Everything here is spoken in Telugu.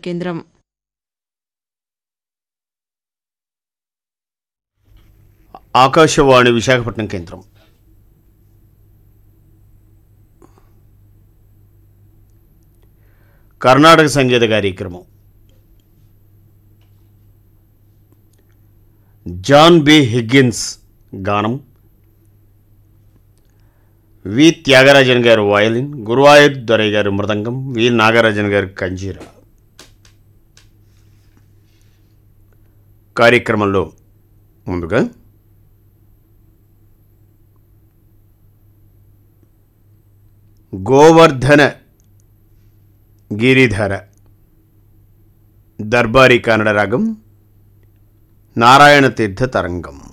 కేంద్రం ఆకాశవాణి విశాఖపట్నం కేంద్రం కర్ణాటక సంగీత కార్యక్రమం జాన్ బి హిగ్గిన్స్ గానం వి త్యాగరాజన్ గారు వయలిన్ గురువాయూర్ దొరయ్య గారు మృదంగం వి నాగరాజన్ గారు కంజీర కార్యక్రమంలో ముందుగా గోవర్ధన గిరిధర దర్బారీ కన్నడ రాగం నారాయణ తీర్థ తరంగం